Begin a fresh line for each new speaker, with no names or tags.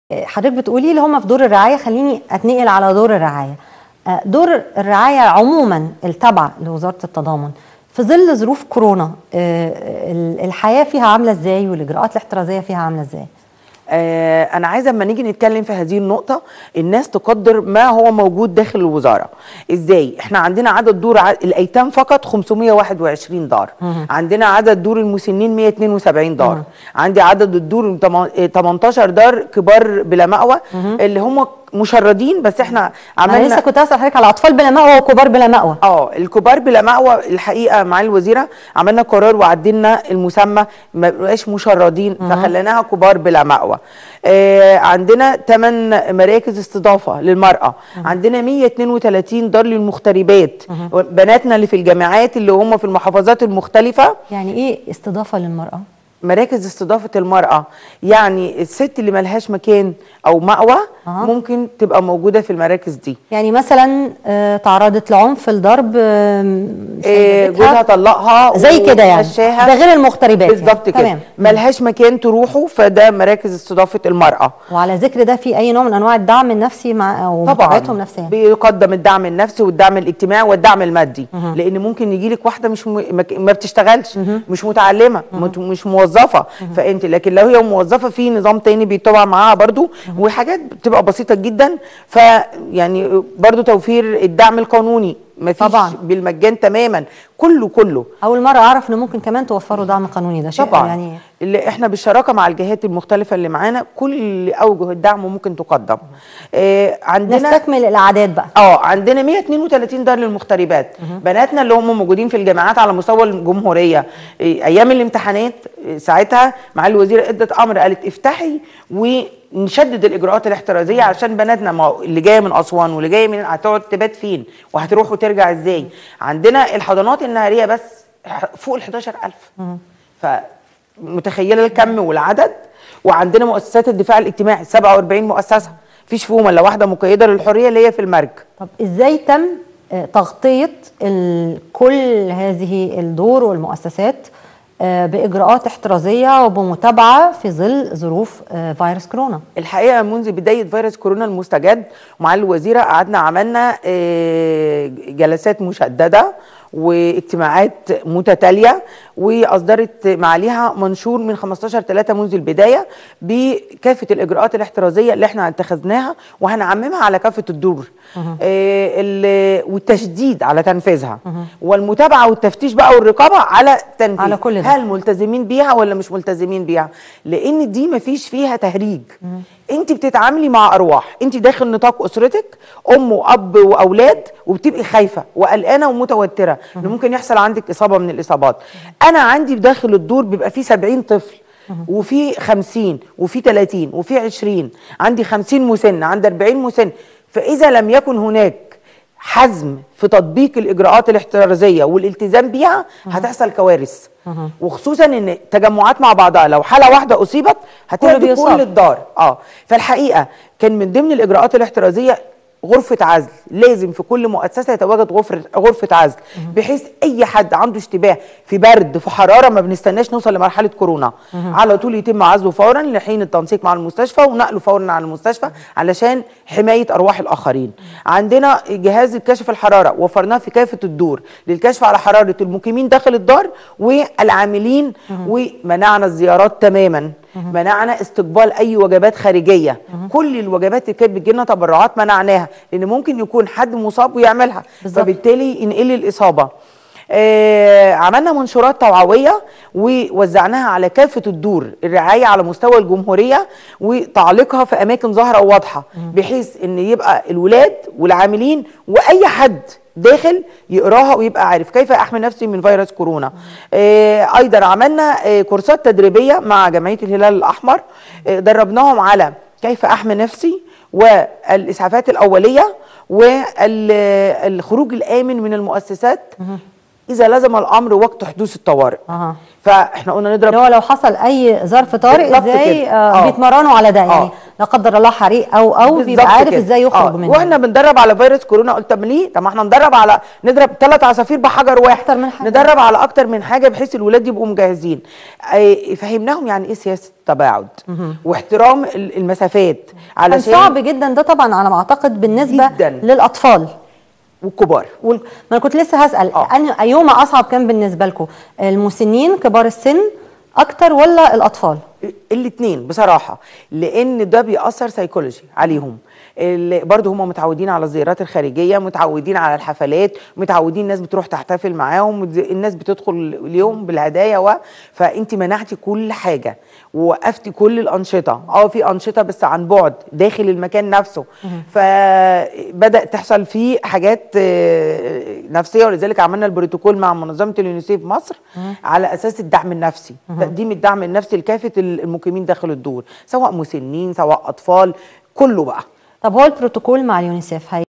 حضرتك بتقولي اللي هم في دور الرعايه خليني اتنقل على دور الرعايه آه، دور الرعايه عموما التابعه لوزاره التضامن في ظل ظروف كورونا آه، ال- الحياه فيها عامله ازاي والاجراءات الاحترازيه فيها عامله ازاي
آه، انا عايزه اما نيجي نتكلم في هذه النقطه الناس تقدر ما هو موجود داخل الوزاره ازاي احنا عندنا عدد دور ع- الايتام فقط 521 دار عندنا عدد دور المسنين 172 دار عندي عدد الدور التم- آه، 18 دار كبار بلا مأوى اللي هم مشردين بس احنا
انا
عملنا
لسه كنت اسال حضرتك على اطفال بلا مأوى وكبار بلا مأوى
اه الكبار بلا مأوى الحقيقه مع الوزيره عملنا قرار وعدلنا المسمى ما بقاش مشردين فخليناها كبار بلا مأوى آه عندنا 8 مراكز استضافه للمراه عندنا 132 دار للمغتربات بناتنا اللي في الجامعات اللي هم في المحافظات المختلفه
يعني ايه استضافه للمراه
مراكز استضافه المراه يعني الست اللي ملهاش مكان او مأوى
أه.
ممكن تبقى موجوده في المراكز دي
يعني مثلا آه، تعرضت لعنف الضرب
آه، جوزها طلقها
زي كده يعني
ومشاها.
ده غير المغتربات
بالظبط
يعني.
كده
تمام
ملهاش مكان تروحوا فده مراكز استضافه المراه
وعلى ذكر ده في اي نوع من انواع الدعم النفسي مع او
طبعا
متابعتهم نفسيا
بيقدم الدعم النفسي والدعم الاجتماعي والدعم المادي لان ممكن يجي لك واحده مش م... ما- ما بتشتغلش مش متعلمه مت... مش موظفه فانت لكن لو هي موظفه في نظام تاني بيتبع معاها برضو وحاجات بتبقى بسيطه جدا فيعني برضو توفير الدعم القانوني ما فيش
طبعاً.
بالمجان تماما كله كله
اول مره اعرف ان ممكن كمان توفروا دعم قانوني ده شيء
طبعا
يعني
اللي احنا بالشراكه مع الجهات المختلفه اللي معانا كل اوجه الدعم ممكن تقدم آه عندنا
نستكمل الاعداد بقى
اه عندنا 132 دار للمغتربات بناتنا اللي هم موجودين في الجامعات على مستوى الجمهوريه إيه، ايام الامتحانات إيه، ساعتها مع الوزيره ادت امر قالت افتحي ونشدد الاجراءات الاحترازيه عشان بناتنا ما هو اللي جايه من اسوان واللي جايه من هتقعد تبات فين وهتروح وترجع ازاي عندنا الحضانات النهاريه بس ح- فوق ال 11000 فمتخيله الكم والعدد وعندنا مؤسسات الدفاع الاجتماعي 47 مؤسسه مفيش فيهم الا واحده مقيده للحريه اللي هي في المرج
طب ازاي تم آه، تغطيه ال- كل هذه الدور والمؤسسات آه، باجراءات احترازيه وبمتابعه في ظل ظروف آه، فيروس كورونا
الحقيقه منذ بدايه فيروس كورونا المستجد مع الوزيره قعدنا عملنا آه، جلسات مشدده واجتماعات متتاليه واصدرت معاليها منشور من 15 3 منذ البدايه بكافه الاجراءات الاحترازيه اللي احنا اتخذناها وهنعممها على كافه الدور آه، ال- والتشديد على تنفيذها والمتابعه والتفتيش بقى والرقابه على تنفيذ
على كل ده.
هل ملتزمين بيها ولا مش ملتزمين بيها لان دي مفيش فيها تهريج انت بتتعاملي مع ارواح انت داخل نطاق اسرتك ام واب واولاد وبتبقي خايفه وقلقانه ومتوتره ان ممكن يحصل عندك اصابه من الاصابات انا عندي داخل الدور بيبقى فيه 70 طفل وفي 50 وفي 30 وفي 20 عندي 50 مسن عندي 40 مسن فاذا لم يكن هناك حزم في تطبيق الاجراءات الاحترازيه والالتزام بيها هتحصل كوارث وخصوصا ان تجمعات مع بعضها لو حاله واحده اصيبت هتعدي
بيصاب.
كل الدار اه فالحقيقه كان من ضمن الاجراءات الاحترازيه غرفة عزل لازم في كل مؤسسة يتواجد غرفة غرفة عزل بحيث أي حد عنده اشتباه في برد في حرارة ما بنستناش نوصل لمرحلة كورونا على طول يتم عزله فورا لحين التنسيق مع المستشفى ونقله فورا على المستشفى علشان حماية أرواح الآخرين عندنا جهاز الكشف الحرارة وفرناه في كافة الدور للكشف على حرارة المقيمين داخل الدار والعاملين ومنعنا الزيارات تماما منعنا استقبال اي وجبات خارجيه كل الوجبات اللي كانت بتجي لنا تبرعات منعناها لان ممكن يكون حد مصاب ويعملها
بالظبط.
فبالتالي ينقل لي الاصابه آه عملنا منشورات توعويه ووزعناها على كافه الدور الرعايه على مستوى الجمهوريه وتعليقها في اماكن ظاهره وواضحه بحيث ان يبقى الولاد والعاملين واي حد داخل يقراها ويبقى عارف كيف احمي نفسي من فيروس كورونا آه ايضا عملنا آه كورسات تدريبيه مع جمعيه الهلال الاحمر آه دربناهم على كيف احمي نفسي والاسعافات الاوليه والخروج الامن من المؤسسات اذا لزم الامر وقت حدوث الطوارئ
أها.
فاحنا قلنا نضرب
اللي هو لو حصل اي ظرف طارئ
بالظبط
ازاي
كده.
آه
آه.
بيتمرنوا على ده يعني
آه.
لا قدر الله حريق او او بيبقى
بالظبط
عارف
كده.
ازاي يخرج
آه.
منه
واحنا بندرب على فيروس كورونا قلت طب ليه طب ما احنا ندرب على نضرب ثلاث عصافير بحجر واحد
أكتر من حاجة.
ندرب على اكتر من حاجه بحيث الولاد يبقوا مجهزين أي- فهمناهم يعني ايه سياسه التباعد واحترام ال- المسافات
كان
علشان
صعب جدا ده طبعا على ما اعتقد بالنسبه
جداً.
للاطفال
والكبار
وال... ما انا كنت لسه هسال
آه.
أن... ايهما اصعب كان بالنسبه لكم المسنين كبار السن اكتر ولا الاطفال
الاثنين بصراحه لان ده بيأثر سيكولوجي عليهم اللي برضه هم متعودين على الزيارات الخارجيه متعودين على الحفلات متعودين الناس بتروح تحتفل معاهم متز- الناس بتدخل اليوم بالهدايا و فانت منعتي كل حاجه ووقفتي كل الانشطه اه في انشطه بس عن بعد داخل المكان نفسه فبدا تحصل فيه حاجات آه، نفسيه ولذلك عملنا البروتوكول مع منظمه اليونيسيف مصر على اساس الدعم النفسي تقديم الدعم النفسي لكافه المقيمين داخل الدور سواء مسنين سواء اطفال كله بقى
طب هو البروتوكول مع اليونيسيف هي